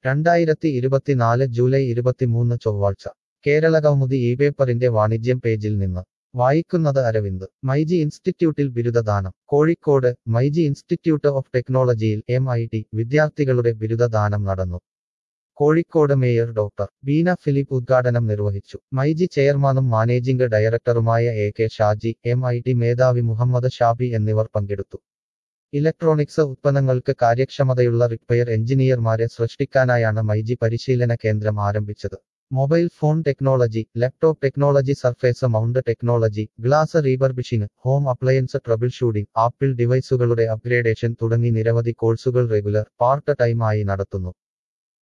രണ്ടായിരത്തി ഇരുപത്തിനാല് ജൂലൈ ഇരുപത്തിമൂന്ന് ചൊവ്വാഴ്ച കേരള കൗമുദി ഈ പേപ്പറിന്റെ വാണിജ്യം പേജിൽ നിന്ന് വായിക്കുന്നത് അരവിന്ദ് മൈജി ഇൻസ്റ്റിറ്റ്യൂട്ടിൽ ബിരുദദാനം കോഴിക്കോട് മൈജി ഇൻസ്റ്റിറ്റ്യൂട്ട് ഓഫ് ടെക്നോളജിയിൽ എം ഐ ടി വിദ്യാർത്ഥികളുടെ ബിരുദദാനം നടന്നു കോഴിക്കോട് മേയർ ഡോക്ടർ ബീന ഫിലിപ്പ് ഉദ്ഘാടനം നിർവഹിച്ചു മൈജി ചെയർമാനും മാനേജിംഗ് ഡയറക്ടറുമായ A K Shaji M I T മേധാവി മുഹമ്മദ് ഷാബി എന്നിവർ പങ്കെടുത്തു ഇലക്ട്രോണിക്സ് ഉത്പന്നങ്ങൾക്ക് കാര്യക്ഷമതയുള്ള റിപ്പയർ എഞ്ചിനീയർമാരെ സൃഷ്ടിക്കാനായാണ് മൈജി പരിശീലന കേന്ദ്രം ആരംഭിച്ചത് mobile phone technology laptop technology surface mount technology glass refurbishing home appliance troubleshooting Apple ഡിവൈസുകളുടെ അപ്ഗ്രേഡേഷൻ തുടങ്ങി നിരവധി കോഴ്സുകൾ റെഗുലർ പാർട്ട് ടൈം ആയി നടത്തുന്നു